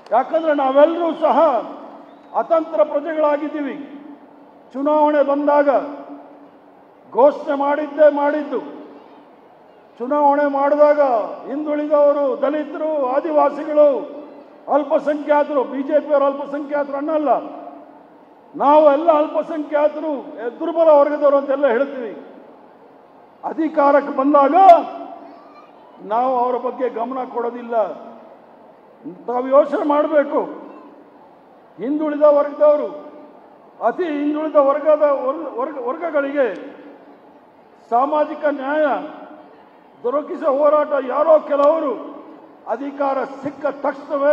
ಯಾಕಂದ್ರೆ ನಾವೆಲ್ಲರೂ ಸಹ ಅತಂತ್ರ ಪ್ರಜೆಗಳಾಗಿದ್ದೀವಿ ಚುನಾವಣೆ ಬಂದಾಗ ಘೋಷಣೆ ಮಾಡಿದ್ದೇ ಮಾಡಿದ್ದು ಚುನಾವಣೆ ಮಾಡಿದಾಗ ಹಿಂದುಳಿದವರು ದಲಿತರು ಆದಿವಾಸಿಗಳು ಅಲ್ಪಸಂಖ್ಯಾತರು ಬಿಜೆಪಿಯವರು ಅಲ್ಪಸಂಖ್ಯಾತರು ಅನ್ನಲ್ಲ ನಾವು ಎಲ್ಲ ಅಲ್ಪಸಂಖ್ಯಾತರು ಎ, ದುರ್ಬಲ ವರ್ಗದವರು ಅಂತೆಲ್ಲ ಹೇಳ್ತೀವಿ ಅಧಿಕಾರಕ್ಕೆ ಬಂದಾಗ ನಾವು ಅವರ ಬಗ್ಗೆ ಗಮನ ಕೊಡೋದಿಲ್ಲ ತಾವು ಯೋಚನೆ ಮಾಡಬೇಕು ಹಿಂದುಳಿದ ವರ್ಗದವರು ಅತಿ ಹಿಂದುಳಿದ ವರ್ಗದ ವರ್ಗ- ವರ್ಗ ವರ್ಗಗಳಿಗೆ ಸಾಮಾಜಿಕ ನ್ಯಾಯ ದೊರಕಿಸುವ ಹೋರಾಟ ಯಾರೋ ಕೆಲವರು ಅಧಿಕಾರ ಸಿಕ್ಕ ತಕ್ಷಣವೇ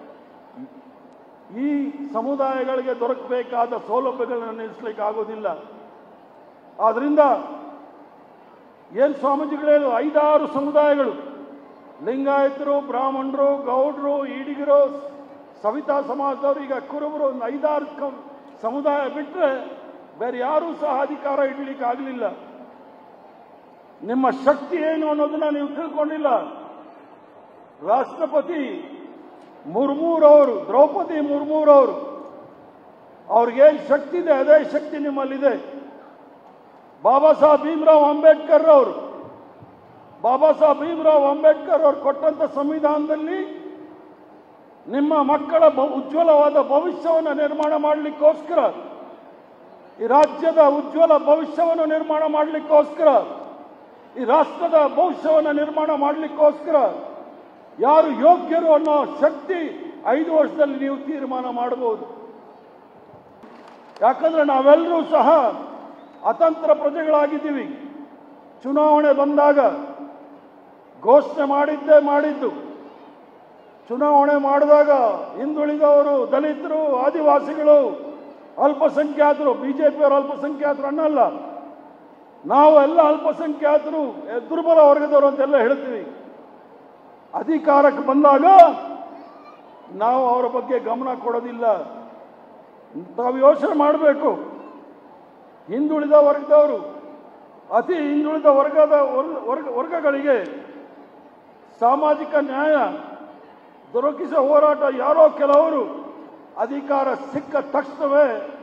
ಈ ಸಮುದಾಯಗಳಿಗೆ ದೊರಕಬೇಕಾದ ಸೌಲಭ್ಯಗಳನ್ನು ನಿಲ್ಲಿಸ್ಲಿಕ್ಕೆ ಆಗೋದಿಲ್ಲ ಆದ್ರಿಂದ ಏನು ಸ್ವಾಮೀಜಿಗಳೇನು ಐದಾರು ಸಮುದಾಯಗಳು ಲಿಂಗಾಯತರು ಬ್ರಾಹ್ಮಣರು ಗೌಡ್ರು ಈಡಿಗರು ಸವಿತಾ ಸಮಾಜದವರು ಈಗ ಕುರುಬರು ಒಂದು ಐದಾರು ಕ- ಸಮುದಾಯ ಬಿಟ್ಟರೆ ಬೇರೆ ಯಾರೂ ಸಹ ಅಧಿಕಾರ ಇಡ್ಲಿಕ್ಕೆ ಆಗಲಿಲ್ಲ ನಿಮ್ಮ ಶಕ್ತಿ ಏನು ಅನ್ನೋದನ್ನ ನೀವು ತಿಳ್ಕೊಂಡಿಲ್ಲ ರಾಷ್ಟ್ರಪತಿ ಮುರ್ಮೂರವರು ದ್ರೌಪದಿ ಮುರ್ಮೂರವರು ಅವ್ರಿಗೇನು ಶಕ್ತಿ ಇದೆ ಅದೇ ಶಕ್ತಿ ನಿಮ್ಮಲ್ಲಿದೆ ಬಾಬಾ ಸಾಹೇಬ್ ಭೀಮ್ರಾವ್ ಅಂಬೇಡ್ಕರ್ ಅವರು ಬಾಬಾ ಸಾಹೇಬ್ ಭೀಮ್ರಾವ್ ಅಂಬೇಡ್ಕರ್ ಅವರು ಕೊಟ್ಟಂತ ಸಂವಿಧಾನದಲ್ಲಿ ನಿಮ್ಮ ಮಕ್ಕಳ ಭ- ಉಜ್ವಲವಾದ ಭವಿಷ್ಯವನ್ನು ನಿರ್ಮಾಣ ಮಾಡಲಿಕ್ಕೋಸ್ಕರ ಈ ರಾಜ್ಯದ ಉಜ್ವಲ ಭವಿಷ್ಯವನ್ನು ನಿರ್ಮಾಣ ಮಾಡಲಿಕ್ಕೋಸ್ಕರ ಈ ರಾಷ್ಟ್ರದ ಭವಿಷ್ಯವನ್ನು ನಿರ್ಮಾಣ ಮಾಡಲಿಕ್ಕೋಸ್ಕರ ಯಾರು ಯೋಗ್ಯರು ಅನ್ನೋ ಶಕ್ತಿ ಐದು ವರ್ಷದಲ್ಲಿ ನೀವು ತೀರ್ಮಾನ ಮಾಡಬಹುದು ಯಾಕಂದ್ರೆ ನಾವೆಲ್ಲರೂ ಸಹ ಅತಂತ್ರ ಪ್ರಜೆಗಳಾಗಿದ್ದೀವಿ ಚುನಾವಣೆ ಬಂದಾಗ ಘೋಷಣೆ ಮಾಡಿದ್ದೇ ಮಾಡಿದ್ದು ಚುನಾವಣೆ ಮಾಡಿದಾಗ ಹಿಂದುಳಿದವರು ದಲಿತರು ಆದಿವಾಸಿಗಳು ಅಲ್ಪಸಂಖ್ಯಾತರು ಬಿಜೆಪಿಯವರು ಅಲ್ಪಸಂಖ್ಯಾತರು ಅನ್ನಲ್ಲ ನಾವು ಎಲ್ಲ ಅಲ್ಪಸಂಖ್ಯಾತರು ಎ, ದುರ್ಬಲ ವರ್ಗದವರು ಅಂತೆಲ್ಲ ಹೇಳ್ತೀವಿ ಅಧಿಕಾರಕ್ಕೆ ಬಂದಾಗ ನಾವು ಅವರ ಬಗ್ಗೆ ಗಮನ ಕೊಡೋದಿಲ್ಲ ತಾವು ಯೋಚನೆ ಮಾಡಬೇಕು ಹಿಂದುಳಿದ ವರ್ಗದವರು ಅತಿ ಹಿಂದುಳಿದ ವರ್ಗದ ವರ್ಗ- ವರ್ಗ ವರ್ಗಗಳಿಗೆ ಸಾಮಾಜಿಕ ನ್ಯಾಯ ದೊರಕಿಸುವ ಹೋರಾಟ ಯಾರೋ ಕೆಲವರು ಅಧಿಕಾರ ಸಿಕ್ಕ ತಕ್ಷಣವೇ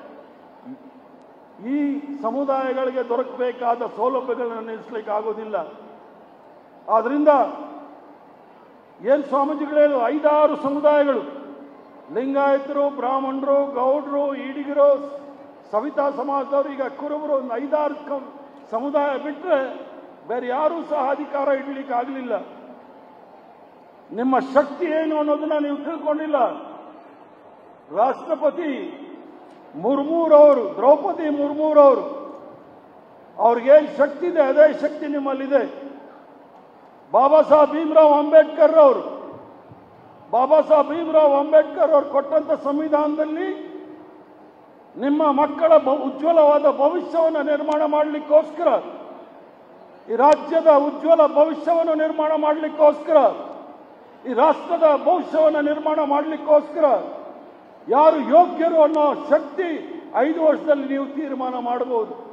ಈ ಸಮುದಾಯಗಳಿಗೆ ದೊರಕಬೇಕಾದ ಸೌಲಭ್ಯಗಳನ್ನು ನಿಲ್ಲಿಸ್ಲಿಕ್ಕೆ ಆಗೋದಿಲ್ಲ ಆದ್ರಿಂದ ಏನು ಸ್ವಾಮೀಜಿಗಳೇನು ಐದಾರು ಸಮುದಾಯಗಳು ಲಿಂಗಾಯತರು ಬ್ರಾಹ್ಮಣರು ಗೌಡ್ರು ಈಡಿಗರು ಸವಿತಾ ಸಮಾಜದವರು ಈಗ ಕುರುಬರು ಒಂದು ಐದಾರು ಕ- ಸಮುದಾಯ ಬಿಟ್ಟರೆ ಬೇರೆ ಯಾರೂ ಸಹ ಅಧಿಕಾರ ಇಡ್ಲಿಕ್ಕೆ ಆಗಲಿಲ್ಲ ನಿಮ್ಮ ಶಕ್ತಿ ಏನು ಅನ್ನೋದನ್ನ ನೀವು ತಿಳ್ಕೊಂಡಿಲ್ಲ ರಾಷ್ಟ್ರಪತಿ ಮುರ್ಮೂರವರು ದ್ರೌಪದಿ ಮುರ್ಮೂರವರು ಅವ್ರಿಗೇನು ಶಕ್ತಿ ಇದೆ ಅದೇ ಶಕ್ತಿ ನಿಮ್ಮಲ್ಲಿದೆ ಬಾಬಾ ಸಾಹೇಬ್ ಭೀಮ್ರಾವ್ ಅಂಬೇಡ್ಕರ್ ಅವರು ಬಾಬಾ ಸಾಹೇಬ್ ಭೀಮ್ರಾವ್ ಅಂಬೇಡ್ಕರ್ ಅವರು ಕೊಟ್ಟಂತ ಸಂವಿಧಾನದಲ್ಲಿ ನಿಮ್ಮ ಮಕ್ಕಳ ಭ- ಉಜ್ವಲವಾದ ಭವಿಷ್ಯವನ್ನು ನಿರ್ಮಾಣ ಮಾಡಲಿಕ್ಕೋಸ್ಕರ ಈ ರಾಜ್ಯದ ಉಜ್ವಲ ಭವಿಷ್ಯವನ್ನು ನಿರ್ಮಾಣ ಮಾಡಲಿಕ್ಕೋಸ್ಕರ ಈ ರಾಷ್ಟ್ರದ ಭವಿಷ್ಯವನ್ನು ನಿರ್ಮಾಣ ಮಾಡಲಿಕ್ಕೋಸ್ಕರ ಯಾರು ಯೋಗ್ಯರು ಅನ್ನೋ ಶಕ್ತಿ ಐದು ವರ್ಷದಲ್ಲಿ ನೀವು ತೀರ್ಮಾನ ಮಾಡಬಹುದು